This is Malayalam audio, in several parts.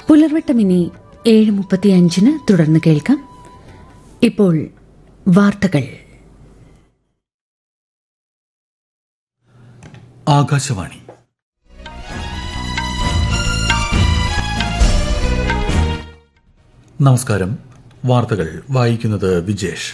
പുലർവട്ടമിനി ഏഴ് മുപ്പത്തിയഞ്ചിന് തുടർന്ന് കേൾക്കാം ഇപ്പോൾ വാർത്തകൾ ആകാശവാണി നമസ്കാരം വാർത്തകൾ വായിക്കുന്നത് വിജേഷ്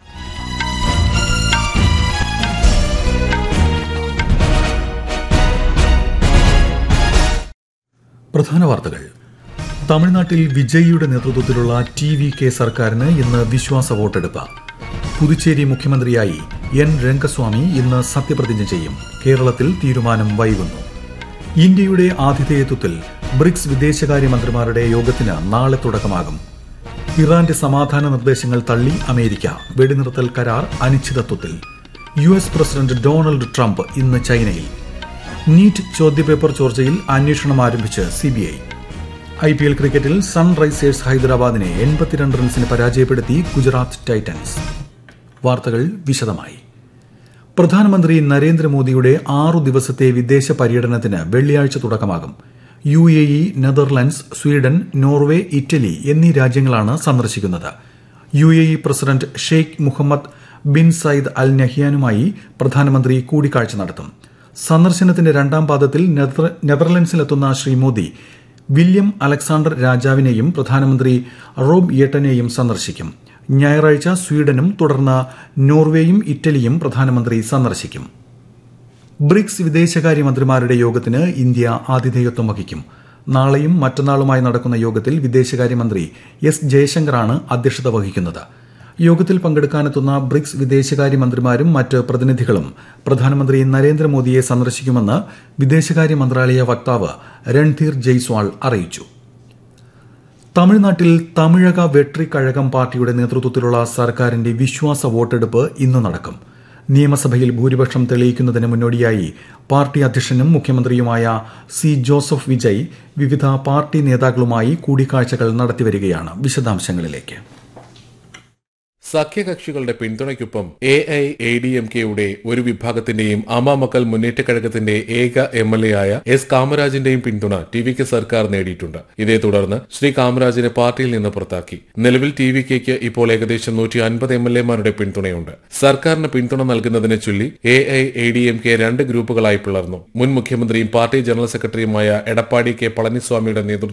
പ്രധാന വാർത്തകൾ തമിഴ്നാട്ടിൽ വിജയിയുടെ നേതൃത്വത്തിലുള്ള ടി വി കെ സർക്കാരിന് ഇന്ന് വിശ്വാസ വോട്ടെടുപ്പ് പുതുച്ചേരി മുഖ്യമന്ത്രിയായി എൻ രംഗസ്വാമി ഇന്ന് സത്യപ്രതിജ്ഞ ചെയ്യും കേരളത്തിൽ തീരുമാനം വൈകുന്നു ഇന്ത്യയുടെ ആതിഥേയത്വത്തിൽ ബ്രിക്സ് വിദേശകാര്യമന്ത്രിമാരുടെ യോഗത്തിന് നാളെ തുടക്കമാകും ഇറാന്റെ സമാധാന നിർദ്ദേശങ്ങൾ തള്ളി അമേരിക്ക വെടിനിർത്തൽ കരാർ അനിശ്ചിതത്വത്തിൽ U S president Donald Trump ഇന്ന് ചൈനയിൽ നീറ്റ് ചോദ്യപേപ്പർ ചോർച്ചയിൽ അന്വേഷണം ആരംഭിച്ച് സിബിഐ ഐ പി എൽ ക്രിക്കറ്റിൽ സൺറൈസേഴ്സ് ഹൈദരാബാദിനെ എൺപത്തിരണ്ട് റൺസിന് പരാജയപ്പെടുത്തി ഗുജറാത്ത് ടൈറ്റൻസ് വാർത്തകൾ വിശദമായി പ്രധാനമന്ത്രി നരേന്ദ്രമോദിയുടെ ആറു ദിവസത്തെ വിദേശ പര്യടനത്തിന് വെള്ളിയാഴ്ച തുടക്കമാകും U A E Netherlands Sweden Norway Italy എന്നീ രാജ്യങ്ങളാണ് സന്ദർശിക്കുന്നത് U A E president Sheikh Mohammed bin Zayed Al നഹ്യാനുമായി പ്രധാനമന്ത്രി കൂടിക്കാഴ്ച നടത്തും സന്ദർശനത്തിന്റെ രണ്ടാം പാദത്തിൽ നെതർ- നെതർലൻഡ്സിലെത്തുന്ന ശ്രീ മോദി വില്യം അലക്സാണ്ടർ രാജാവിനെയും പ്രധാനമന്ത്രി റോബ് യെട്ടനെയും സന്ദർശിക്കും ഞായറാഴ്ച സ്വീഡനും തുടർന്ന് നോർവേയും ഇറ്റലിയും പ്രധാനമന്ത്രി സന്ദർശിക്കും ബ്രിക്സ് വിദേശകാര്യമന്ത്രിമാരുടെ യോഗത്തിന് ഇന്ത്യ ആതിഥേയത്വം വഹിക്കും നാളെയും മറ്റന്നാളുമായി നടക്കുന്ന യോഗത്തിൽ വിദേശകാര്യമന്ത്രി എസ് ജയശങ്കറാണ് അധ്യക്ഷത വഹിക്കുന്നത് യോഗത്തിൽ പങ്കെടുക്കാനെത്തുന്ന ബ്രിക്സ് വിദേശകാര്യമന്ത്രിമാരും മറ്റ് പ്രതിനിധികളും പ്രധാനമന്ത്രി നരേന്ദ്രമോദിയെ സന്ദർശിക്കുമെന്ന് വിദേശകാര്യ മന്ത്രാലയ വക്താവ് രൺധീർ ജയ്സ്വാൾ അറിയിച്ചു തമിഴ്നാട്ടിൽ തമിഴക വെട്രിക്കഴകം പാർട്ടിയുടെ നേതൃത്വത്തിലുള്ള സർക്കാരിന്റെ വിശ്വാസ വോട്ടെടുപ്പ് ഇന്ന് നടക്കും നിയമസഭയിൽ ഭൂരിപക്ഷം തെളിയിക്കുന്നതിന് മുന്നോടിയായി പാർട്ടി അധ്യക്ഷനും മുഖ്യമന്ത്രിയുമായ സി ജോസഫ് വിജയ് വിവിധ പാർട്ടി നേതാക്കളുമായി കൂടിക്കാഴ്ചകൾ നടത്തിവരികയാണ് വിശദാംശങ്ങളിലേക്ക് സഖ്യകക്ഷികളുടെ പിന്തുണയ്ക്കൊപ്പം A I A D M കെയുടെ ഒരു വിഭാഗത്തിന്റെയും അമാമക്കൾ മുന്നേറ്റ കഴകത്തിന്റെ ഏക എം എൽ എ ആയ എസ് കാമരാജിന്റെയും പിന്തുണ ടി വി കെ സർക്കാർ നേടിയിട്ടുണ്ട് ഇതേ തുടർന്ന് ശ്രീ കാമരാജിനെ പാർട്ടിയിൽ നിന്ന് പുറത്താക്കി നിലവിൽ ടി വി കെക്ക് ഇപ്പോൾ ഏകദേശം നൂറ്റി അൻപത് എം എൽ എമാരുടെ പിന്തുണയുണ്ട് സർക്കാരിന് പിന്തുണ നൽകുന്നതിനെ ചൊല്ലി A I A D M K രണ്ട് ഗ്രൂപ്പുകളായി പിളർന്നു മുൻ മുഖ്യമന്ത്രിയും പാർട്ടി ജനറൽ സെക്രട്ടറിയുമായ എടപ്പാടി കെ പളനിസ്വാമിയുടെ നേതൃത്വം